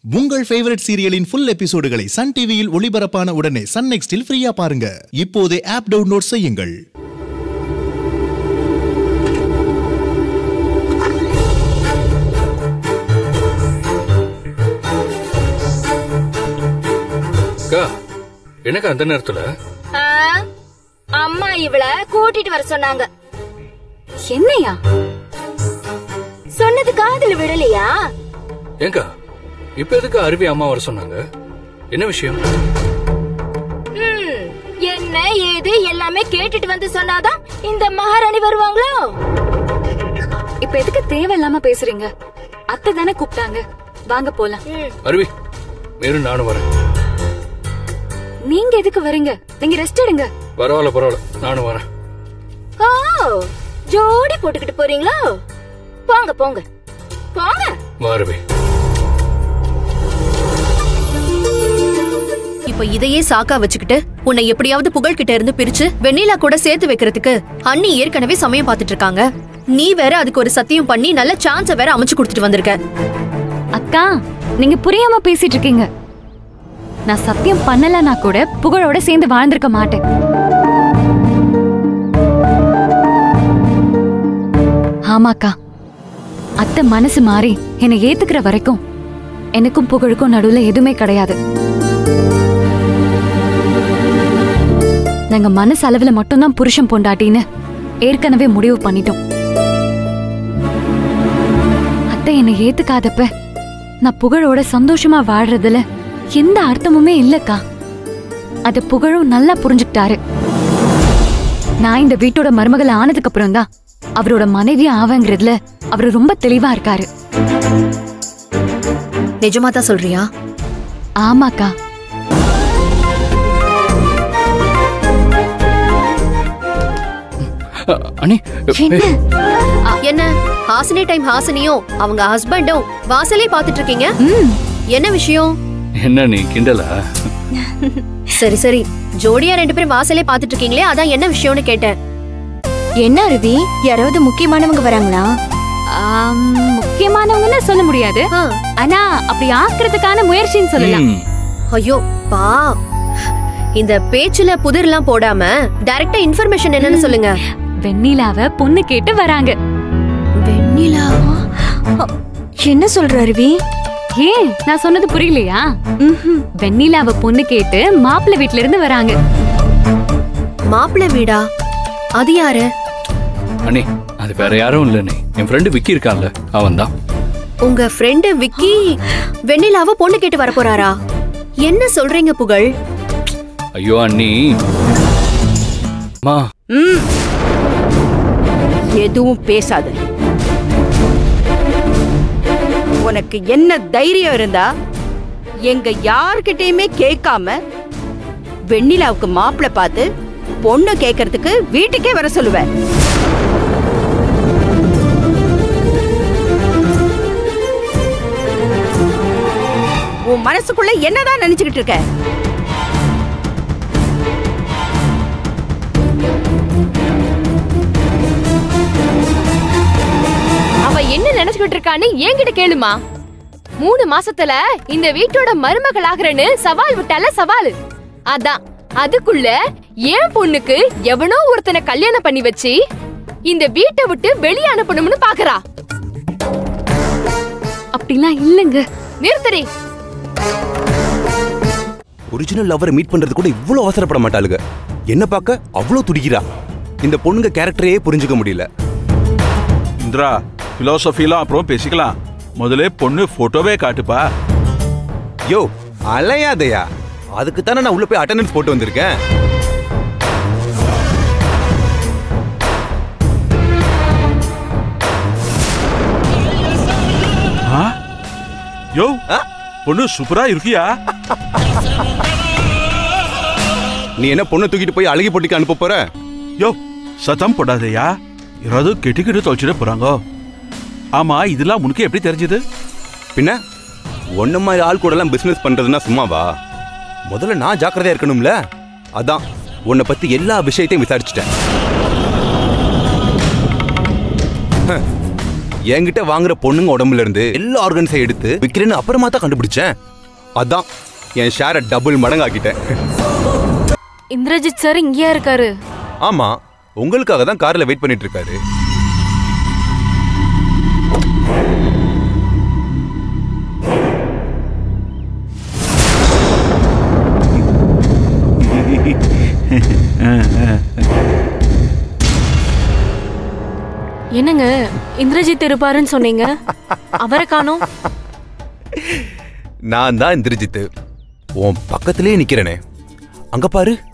உங்கள் ஃபேவரட் சீரியலின் ஃபுல் எபிசோடுகளை சன் டிவியில் ஒளிபரப்பான உடனே சன் நெக்ஸ்டில் ஃப்ரீயா பாருங்க இப்போதே ஆப் டவுன்லோட் செய்யுங்கள் அக்கா எனக்கு அந்த நேரத்துல ஆ, அம்மா இவள கூட்டிட்டு வர சொன்னாங்க என்னையா சொன்னது காதுல விடலையா ஏங்கா இப்ப எதுக்கு அருவி அம்மா வர சொன்னாங்க என்ன விஷயம் ம், என்ன ஏது எல்லாமே கேட்டுட்டு வந்து சொன்னாதான் இந்த மகாராணி வருவாங்களோ இப்ப எதுக்கு தேவையில்லாம பேசுறீங்க அத்தை தானே கூப்பிட்டாங்க வாங்க போலாம் ம், அருவி மேலும் நானும் வரேன் நீங்க எதுக்கு வரீங்க நீங்க ரெஸ்ட் எடுங்க பரவாயில்ல பரவாயில்ல நானும் வரேன் ஓ ஜோடி போட்டுக்கிட்டு போறீங்களோ போங்க போங்க போங்க வா அருவி இப்ப இதையே சாக்கா வச்சுக்கிட்டு உன்னை எப்படியாவது புகழ்கிட்ட இருந்து பிரிச்சு வெண்ணிலா கூட சேர்த்து வைக்கிறதுக்கு அண்ணி ஏற்கனவே சமயம் பார்த்துட்டு இருக்காங்க நீ வேற அதுக்கு ஒரு சத்தியம் பண்ணி நல்ல சான்ஸ வேற அமைச்சு கொடுத்துட்டு வந்திருக்க அக்கா நீங்க புரியாம பேசிட்டு இருக்கீங்க நான் சத்தியம் பண்ணலனா கூட புகழோட சேர்ந்து வாழ்ந்திருக்க மாட்டேன் ஆமாக்கா அத்தை மனசு மாறி என்னை ஏத்துக்கிற வரைக்கும் எனக்கும் புகழுக்கும் நடுவுல எதுவுமே கிடையாது நாங்க மனசு அளவுல மட்டும்தான் புருஷன் பொண்டாட்டின்னு ஏற்கனவே முடிவு பண்ணிட்டோம் அத்தை என்னை ஏத்துக்காதப்ப நான் புகழோட சந்தோஷமா வாழ்றதுல எந்த அர்த்தமுமே இல்லக்கா அத புகழும் நல்லா புரிஞ்சுக்கிட்டாரு நான் இந்த வீட்டோட மருமகள் ஆனதுக்கு அப்புறம் தான் அவரோட மனைவி ஆவங்கிறதுல அவர் ரொம்ப தெளிவா இருக்காரு நிஜமா தான் சொல்றியா ஆமாக்கா அ, அண்ணி என்ன அ, என்ன ஹாசினி டைம் ஹாசினியும் அவங்க ஹஸ்பண்டும் வாசலே பாத்துட்டு இருக்கீங்க ம், என்ன விஷயம் என்ன நீ கிண்டலா சரி சரி ஜோடியா ரெண்டு பேரும் வாசலே பாத்துட்டு இருக்கீங்களே அதான் என்ன விஷயம்னு கேட்டேன் என்ன அருவி யாராவது முக்கியமானவங்க வராங்களா ஆம், முக்கியமானவங்கன்னு சொல்ல முடியாது ஆ, ஆனா அப்படி ஆக்குறதுக்கான முயற்சின்னு சொல்லலாம் ம், ஐயோ பா இந்த பேச்சுல புதிர்லாம் போடாம டைரக்டா இன்ஃபர்மேஷன் என்னன்னு சொல்லுங்க வெண்ணிலாவ பொண்ணு கேட்டு வராங்க வெண்ணிலா என்ன சொல்ற அருவி ஏன் நான் சொன்னது புரியலையா வெண்ணிலாவ பொண்ணு கேட்டு மாப்பிள்ளை வீட்ல இருந்து வராங்க மாப்பிள்ளை வீடா அது யாரு அண்ணி அது வேற யாரும் இல்ல நீ என் ஃப்ரெண்டு விக்கி இருக்கான்ல அவன் தான் உங்க ஃப்ரெண்டு விக்கி வெண்ணிலாவ பொண்ணு கேட்டு வர போறாரா என்ன சொல்றீங்க புகழ் ஐயோ அண்ணி அம்மா எதுவும் பேசாத உனக்கு என்ன தைரியம் இருந்தா எங்க யார்கிட்டயுமே கேட்காம வெண்ணிலாவுக்கு மாப்பிள்ளை பார்த்து பொண்ணு கேட்கறதுக்கு வீட்டுக்கே வர சொல்லுவேன் உன் மனசுக்குள்ள என்னதான் நினைச்சுக்கிட்டு இருக்க அவ என்ன நினைச்சுக்கிட்டு இருக்கான்னு என்கிட்ட கேளுமா மூணு மாசத்துல இந்த வீட்டோட மருமகள் ஆகுறேன்னு சவால் விட்டால சவால் அதான் அதுக்குள்ள என் பொண்ணுக்கு எவனோ ஒருத்தனை கல்யாணம் பண்ணி வச்சு இந்த வீட்டை விட்டு வெளியே அனுப்பணும்னு பாக்குறா அப்படிலாம் இல்லைங்க நிறுத்தடி ஒரிஜினல் லவரை மீட் பண்றது கூட இவ்வளோ அவசரப்பட மாட்டாளுங்க என்ன பார்க்க அவ்வளோ துடிக்கிறா இந்த பொண்ணுங்க கேரக்டரையே புரிஞ்சுக்க முடியல இந்திரா பிலாசபிலாம் அப்புறம் பேசிக்கலாம் முதல்ல பொண்ணு போட்டோவே காட்டுப்பா யோ அலையாதையா அதுக்கு தானே நான் உள்ள போய் அட்டெண்டன்ஸ் போட்டு வந்திருக்கேன் ஆ? யோ ஆ? பொண்ணு சூப்பரா இருக்கியா நீ என்ன பொண்ணை தூக்கிட்டு போய் அழகி போட்டிக்கு அனுப்ப போற யோ சத்தம் போடாதயா யாராவது கெட்டிக்கிட்டு தொலைச்சிட போறாங்க ஆமா இதெல்லாம் உனக்கு எப்படி தெரிஞ்சது பின்ன ஒன்ன மாதிரி ஆள் கூடலாம் பிசினஸ் பண்றதுன்னா சும்மாவா முதல்ல நான் ஜாக்கிரதையா இருக்கணும்ல அதான் உன்னை பத்தி எல்லா விஷயத்தையும் விசாரிச்சுட்டேன் ஹ, என்கிட்ட வாங்குற பொண்ணுங்க உடம்புல இருந்து எல்லா ஆர்கன்ஸையும் எடுத்து விற்கிறேன்னு அப்புறமா தான் கண்டுபிடிச்சேன் அதான் என் ஷேரை டபுள் மடங்காக்கிட்டேன் இந்திரஜித் சார் இங்கேயா இருக்காரு ஆமா உங்களுக்காக தான் கார்ல வெயிட் பண்ணிட்டு இருக்காரு என்னங்க இந்திரஜித் இருப்பாருன்னு சொன்னீங்க அவரை காணோம் நான் தான் இந்திரஜித்து உன் பக்கத்திலேயே நிக்கிறேனே அங்க பாரு